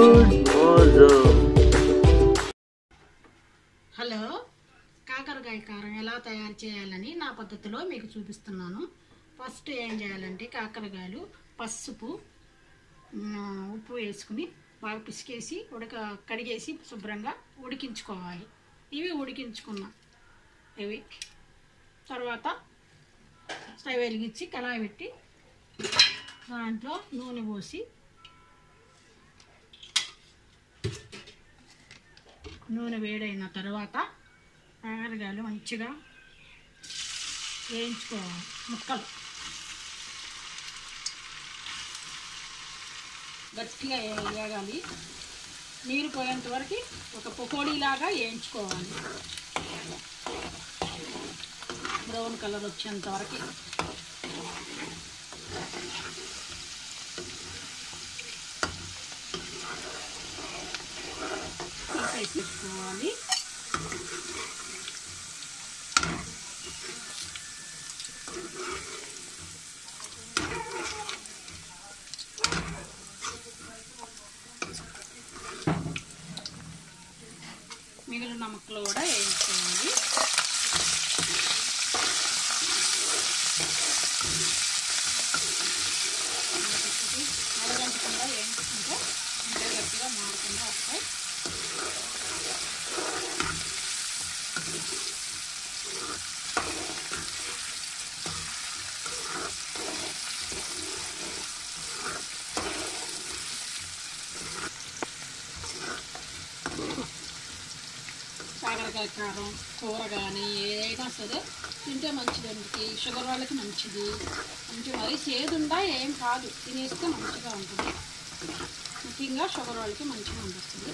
good Mojo hello కాకరకాయ కారం ఎలా తయారు చేయాలని నా పద్ధతిలో మీకు చూపిస్తున్నాను ఫస్ట్ ఏం చేయాలంటే కాకరకాయలు పసుపు మ్, ఉప్పు వేసుకుని బాగా పిసికేసి ఉడక కడిగేసి శుభ్రంగా ఉడికించుకోవాలి ఇవి ఉడికించుకున్నా ఇవి తర్వాత స్టవ్ వెలిగించి కళాయి పెట్టి దాంట్లో నూనె పోసి నూనె వేడైన తర్వాత కాకరకాయలు మంచిగా వేయించుకోవాలి ముక్కలు గట్టిగా వే- వేగాలి నీరు పోయేంత వరకు ఒక పకోడీలాగా వేయించుకోవాలి బ్రౌన్ కలర్ వచ్చేంత వరకు తీసేసి పెట్టుకోవాలి మిగిలిన ముక్కలు కూడా వేయించుకోవాలి అరగంటకుండా వేయించుకుంటే ఇంకా గట్టిగా మారకుండా వస్తాయి కాకరకాయ కారం కూర కానీ ఏదైనా సరే తింటే మంచిది అందుకే షుగర్ వాళ్ళకి మంచిది మంచి మరీ చేదుండా ఏం కాదు తినేస్తే మంచిగా ఉంటుంది ముఖ్యంగా షుగర్ వాళ్ళకి మంచిగా అనిపిస్తుంది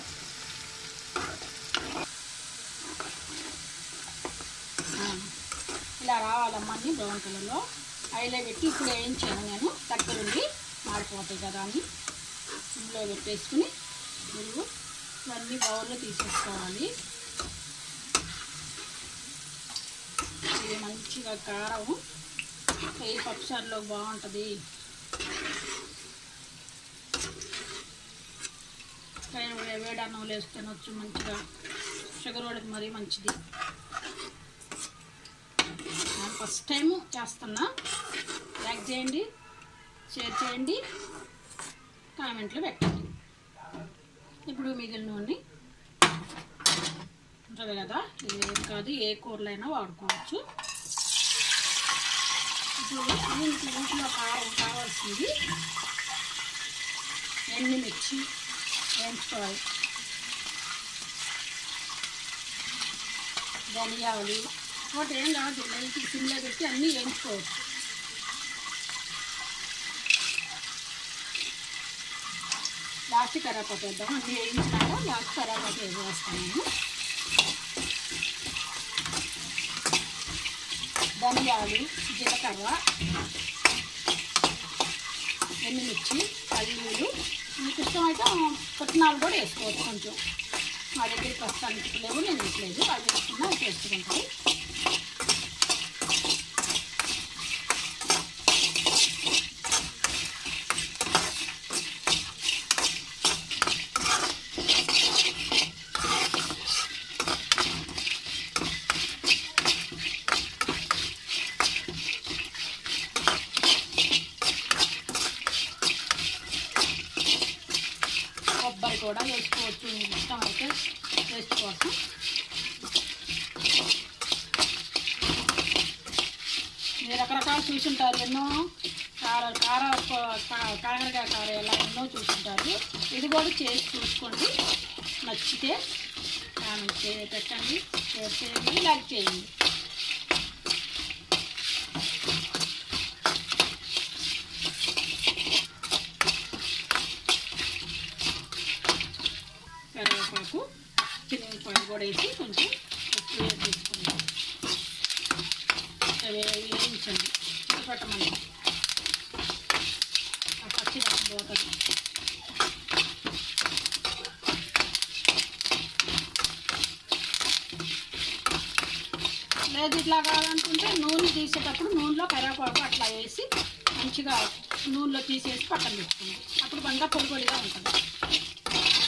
ఆ, ఇలా రావాలమ్మా అన్ని బ్రౌన్ కలర్లో ఆయిల్లో పెట్టి ఇప్పుడు వేయించాను నేను దగ్గరుండి మాడిపోతాయి కదా అని ఇందులో పెట్టేసుకుని మీరు ఇవన్నీ బౌల్లో తీసేసుకోవాలి ఇది మంచిగా కారం ఈ పప్పుసారులో బాగుంటుంది పైన వే- వేడి అన్నంలో వేసి తినొచ్చు మంచిగా షుగర్ వాళ్ళకి మరీ మంచిది నేను ఫస్ట్ టైం చేస్తున్నా లైక్ చేయండి షేర్ చేయండి కామెంట్లు పెట్టండి ఇప్పుడు మిగిలిన నూనె ఉంటుంది కదా ఇది ఏం కాదు ఏ కూరలైనా వాడుకోవచ్చు ఇప్పుడు దీనికి ఇంట్లో కారం కావాల్సింది ఎండుమిర్చి వేయించుకోవాలి ధనియాలు ఒకటి ఏం కాదు లైట్ సిమ్లో పెట్టి అన్నీ వేయించుకోవచ్చు లాస్ట్ కరాపత వేద్దాం అన్నీ వేయించినాక లాస్ట్ కరాపత వేసేస్తాను నేను ధనియాలు జీలకర్ర ఎండుమిర్చి పల్లీలు మీకు ఇష్టమైతే పుట్నాలు కూడా వేసుకోవచ్చు కొంచెం మా దగ్గర ప్రస్తుతానికి లేవు నేను వేయట్లేదు అది వేసుకున్నా చేసుకుంటాయి కొబ్బరి కూడా వేసుకోవచ్చు మీకు ఇష్టమైతే టేస్ట్ కోసం మీరు రకరకాలు చూసుంటారు ఎన్నో కార కార కా- కాకరకాయ కార ఎలా ఎన్నో చూసుంటారు ఇది కూడా చేసి చూసుకోండి నచ్చితే కామెంట్ చే పెట్టండి షేర్ చేయండి లైక్ చేయండి కరివేపాకు చిన్నపాయలు కూడా వేసి కొంచెం ఉప్పు వేసి తీసుకుందాం అవి వేయించండి పెట్టమని ఆ పచ్చి పోతుంది లేదు ఇట్లా కావాలనుకుంటే నూనె తీసేటప్పుడు నూనెలో కరివేపాకు అట్లా వేసి మంచిగా నూనెలో తీసేసి పక్కన పెట్టుకుంది అప్పుడు బంగా పొడి పొడిగా ఉంటుంది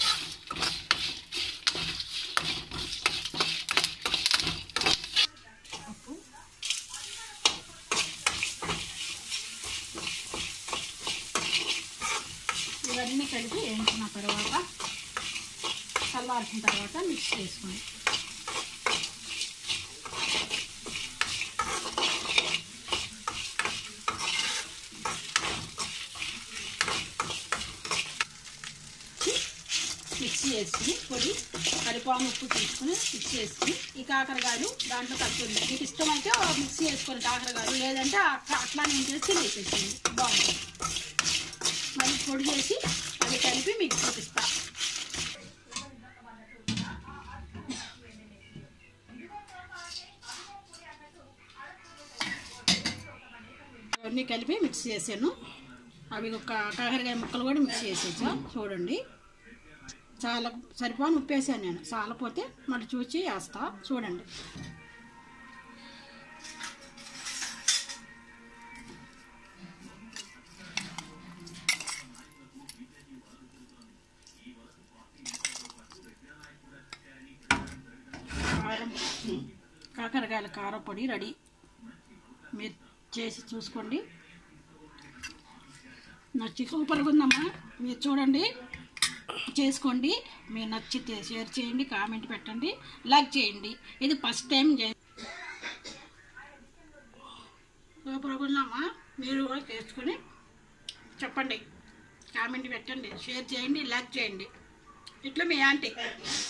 చల్లార్చిన తర్వాత మిక్స్ చేసుకోండి మిక్స్ చేసుకుని పొడి కరిపాము ఉప్పు తీసుకుని మిక్స్ చేసుకుని ఈ కాకరకాయలు దాంట్లో కలుపుతుంది మీకు ఇష్టమైతే మిక్స్ చేసుకొని కాకరకాయలు లేదంటే అట్లా అట్లా నేను చేసి తినేసేసింది బాగుంటుంది మరి పొడి చేసి అది కలిపి మీకు చూపిస్తా అవన్నీ కలిపి మిక్స్ చేసాను అవి ఒక కాకరకాయ ముక్కలు కూడా మిక్స్ చేసేసా చూడండి చాలా సరిపోని ఉప్పు వేసాను నేను చాలపోతే మళ్ళీ చూసి వేస్తా చూడండి కారం కాకరకాయల కారపొడి రెడీ మీరు చేసి చూసుకోండి నచ్చి సూపర్గా ఉందమ్మా మీరు చూడండి చేసుకోండి మీరు నచ్చితే షేర్ చేయండి కామెంట్ పెట్టండి లైక్ చేయండి ఇది ఫస్ట్ టైం చే సూపర్గా ఉందమ్మా మీరు కూడా చేసుకుని చెప్పండి కామెంట్ పెట్టండి షేర్ చేయండి లైక్ చేయండి ఇట్లా మీ ఆంటీ